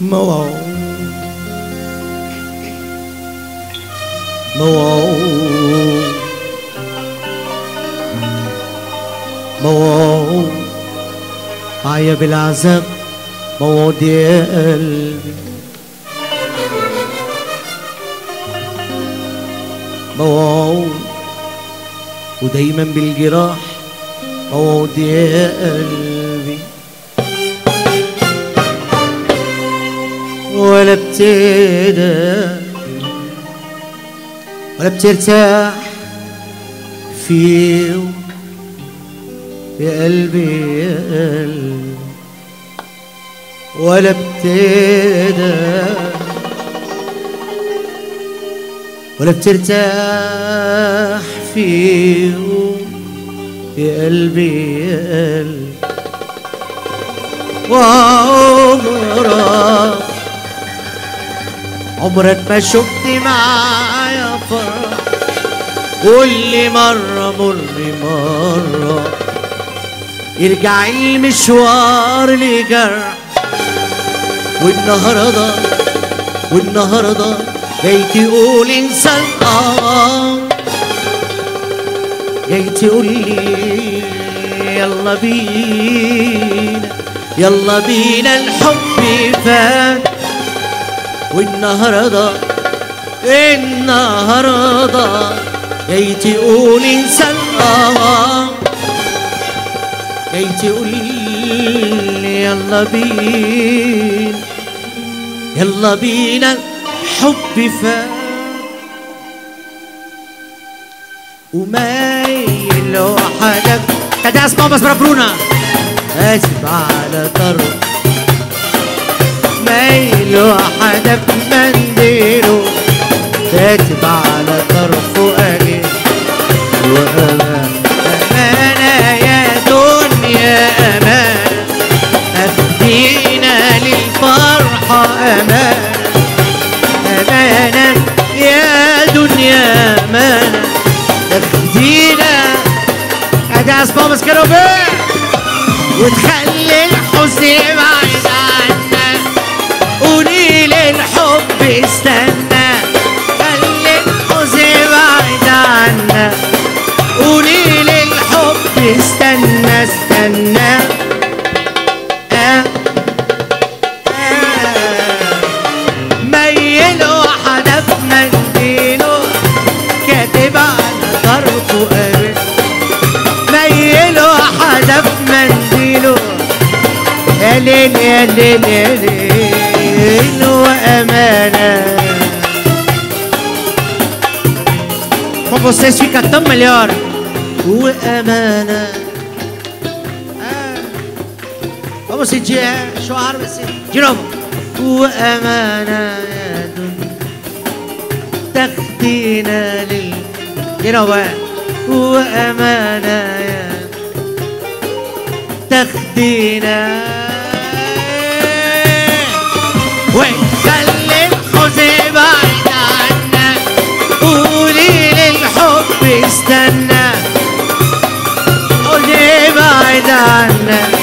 موعود موعود موعود عيا بالعذاب موعود يا قلبي موعود ودايما بالجراح موعود يا قلبي ولا بتهدى ولا بترتاح فيه يا قلبي يا قلبي ولا بتهدى ولا بترتاح فيه يا قلبي يا قلبي وعمرك عمرك ما شفت معايا فرح قول لي مرة مر مرة يرجع المشوار لجرح والنهارده والنهارده جاي تقول انسى الآه جاي تقول لي يلا بينا يلا بينا الحب فات والنهارده النهارده جاي تقول انسى الآه جاي تقول لي يلا بينا يلا بينا الحب فات ومايل وحدك تداس ماماس برافرونا اسف على طرف مايل وحدك منديله كاتب على طرفه قليل وأمان أمانة يا دنيا أمانة أهدينا للفرحة أمانة أمانة يا دنيا أمانة تهدينا أداس بابس كروبين وتخلي الحزن بعيد عنا قولي للحب استنى خلي الحزن بعيد عنا قولي للحب استنى استنى آه آه ميل وحدف منديله كاتب على طرفه قابل ميل وحدف منديله يا ليل يا ليل يا ليل وأمانة Com vocês fica tão melhor وأمانة آه. Vamos sentir, é, chorar, assim. De novo. وأمانة يا دنيا تاخدينا لل De novo, é. وأمانة يا تاخدينا ونخلي الحزن بعيد عنا قولي للحب استنى قولي بعيد عنا